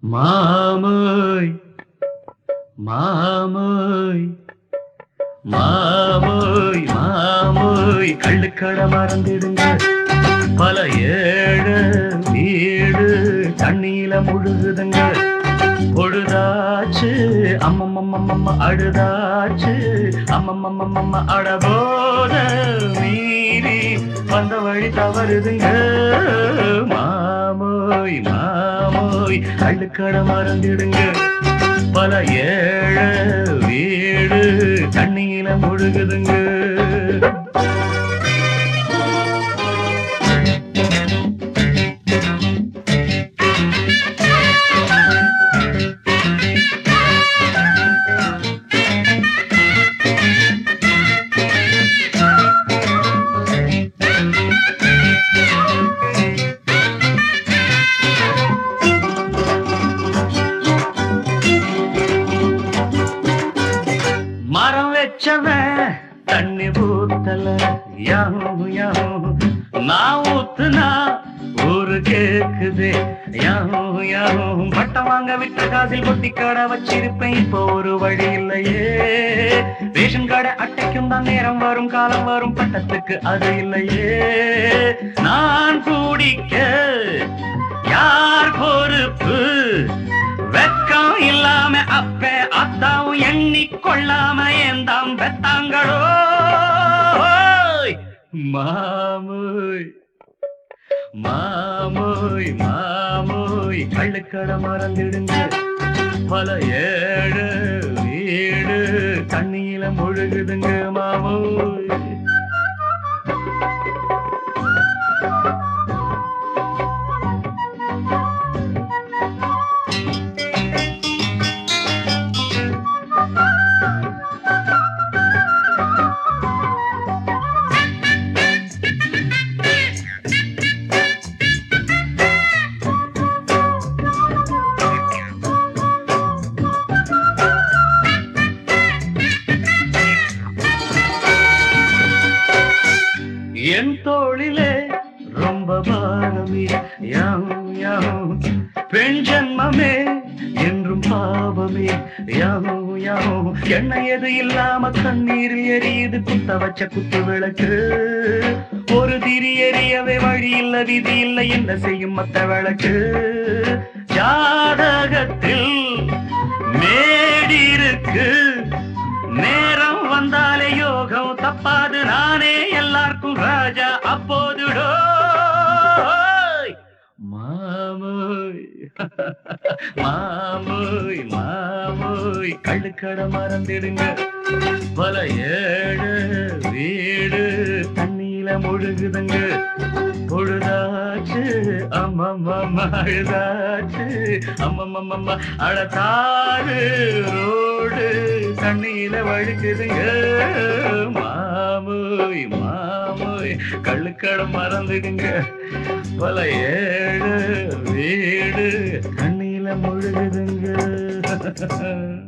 மாமோய் மாமோய் மாமோய் மாமோய் கள்ளுக்கடை மறந்திடுங்க பல ஏழு வீடு தண்ணியில முழுகுதுங்க பொழுதாச்சு அம்மம்மம்மம்ம அழுதாச்சு அம்மம்மம்மம்ம அடபோத மீறி வந்த வழி தவறுதுங்க மாமோய் மாமோய் கள்ளுக்கடை மறந்திடுங்க பல ஏழு வீடு தண்ணியில முழுகுதுங்க மரம் வச்சவன் தண்ணி ஊத்தல யாவும் யாவும் நான் ஊத்துனா ஊரு கேக்குது யாவும் யாவும் பட்டம் வாங்க விட்ட காசில் பொட்டி கடை வச்சிருப்பேன் இப்போ ஒரு வழி இல்லையே ரேஷன் கடை அட்டைக்கும் தான் நேரம் வரும் காலம் வரும் பட்டத்துக்கு அது இல்லையே நான் கூடிக்க யார் பொறுப்பு வெக்கம் இல்லாம அப்ப அத்தாவும் எண்ணி கொள்ளாம ஏந்தாம் பெத்தாங்களோ மாமோய் மாமோய் மாமோய் கள்ளுக்கடை மறந்துடுங்க பல ஏழு வீடு தண்ணியில முழுகுதுங்க மாமோய் என் தோளிலே ரொம்ப பாரமே யாவும் யாவும் பெண் ஜன்மமே என்றும் பாவமே யாவும் யாவும் எண்ணெய் எது இல்லாம கண்ணீரில் எரியுது குத்த வச்ச குத்து விளக்கு ஒரு திரி எரியவே வழி இல்ல விதி இல்லை என்ன செய்யும் மத்த விளக்கு ஜாதகத்தில் மேடிருக்கு நேரம் வந்தாலே யோகம் தப்பாது நானே எல்லாருக்கும் ராஜா அப்போதுடோ மாமோய் மாமோய் மாமோய் கள்ளுக்கடை மறந்திடுங்க பல ஏழு வீடு தண்ணியில முழுகுதுங்க பொழுதாச்சு அம்மம்மம்மா அழுதாச்சு அம்மம்மம்மா அழத்தாறு ரோடு தண்ணியில வழுக்குதுங்க மாமோய் மாமோய் கள்ளுக்கடை மறந்துடுங்க பல ஏழு வீடு தண்ணியில முழுகுதுங்க